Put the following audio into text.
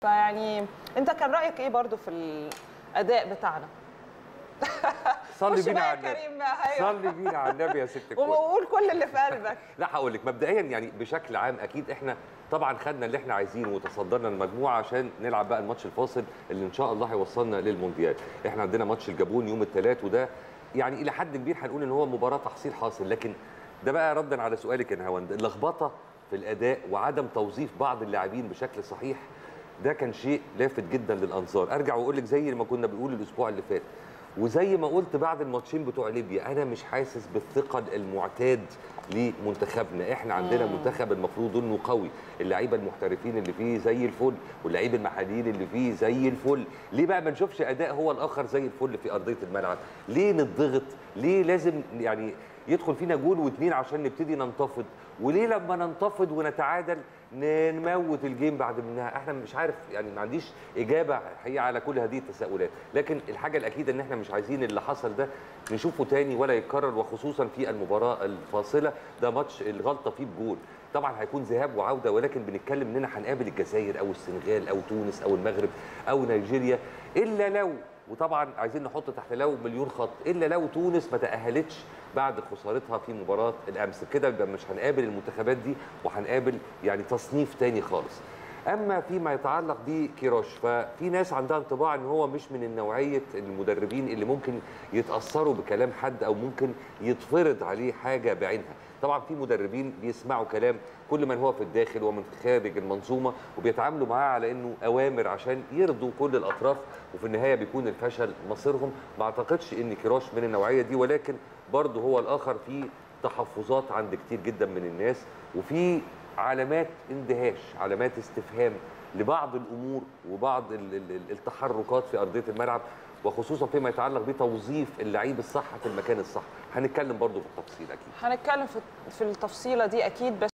فيعني انت كان رايك ايه برضو في الاداء بتاعنا صلي خش بينا بقى على يا النبي كريم بقى ايوه صلي بينا على النبي يا ست الكل وقول كل اللي في قلبك لا هقول لك مبدئيا يعني بشكل عام اكيد احنا طبعا خدنا اللي احنا عايزينه وتصدرنا المجموعه عشان نلعب بقى الماتش الفاصل اللي ان شاء الله هيوصلنا للمونديال احنا عندنا ماتش الجابون يوم الثلاث وده يعني الى حد كبير هنقول ان هو مباراه تحصيل حاصل لكن ده بقى ردا على سؤالك يا نهاوند اللخبطه في الاداء وعدم توظيف بعض اللاعبين بشكل صحيح ده كان شيء لافت جدا للانظار ارجع واقول لك زي ما كنا بنقول الاسبوع اللي فات وزي ما قلت بعد الماتشين بتوع ليبيا انا مش حاسس بالثقل المعتاد لمنتخبنا احنا عندنا منتخب المفروض انه قوي اللعيبه المحترفين اللي فيه زي الفل واللعيبه المحليين اللي فيه زي الفل ليه بقى ما نشوفش اداء هو الاخر زي الفل في ارضيه الملعب ليه نضغط ليه لازم يعني يدخل فينا جول واثنين عشان نبتدي ننتفض وليه لما ننتفض ونتعادل نموت الجيم بعد منها احنا مش عارف يعني ما عنديش اجابه حقيقه على كل هذه التساؤلات لكن الحاجه الاكيده ان احنا مش عايزين اللي حصل ده نشوفه تاني ولا يتكرر وخصوصا في المباراه الفاصله ده ماتش الغلطه فيه بجول طبعا هيكون ذهاب وعوده ولكن بنتكلم اننا هنقابل الجزائر او السنغال او تونس او المغرب او نيجيريا الا لو وطبعا عايزين نحط تحت لو مليون خط الا لو تونس ما تاهلتش بعد خسارتها في مباراه الامس كده يبقى مش هنقابل المنتخبات دي وهنقابل يعني تصنيف تاني خالص اما فيما يتعلق بكيروش ففي ناس عندها انطباع ان هو مش من النوعيه المدربين اللي ممكن يتاثروا بكلام حد او ممكن يتفرض عليه حاجه بعينها طبعا في مدربين بيسمعوا كلام كل من هو في الداخل ومن خارج المنظومه وبيتعاملوا معاه على انه اوامر عشان يرضوا كل الاطراف وفي النهايه بيكون الفشل مصيرهم ما اعتقدش ان كيروش من النوعيه دي ولكن برضه هو الاخر في تحفظات عند كتير جدا من الناس وفي علامات اندهاش علامات استفهام لبعض الامور وبعض ال- ال- ال- التحركات في ارضيه الملعب وخصوصا فيما يتعلق بتوظيف اللعيب الصح في المكان الصح هنتكلم برضه في التفصيل اكيد هنتكلم في في التفصيله دي اكيد بس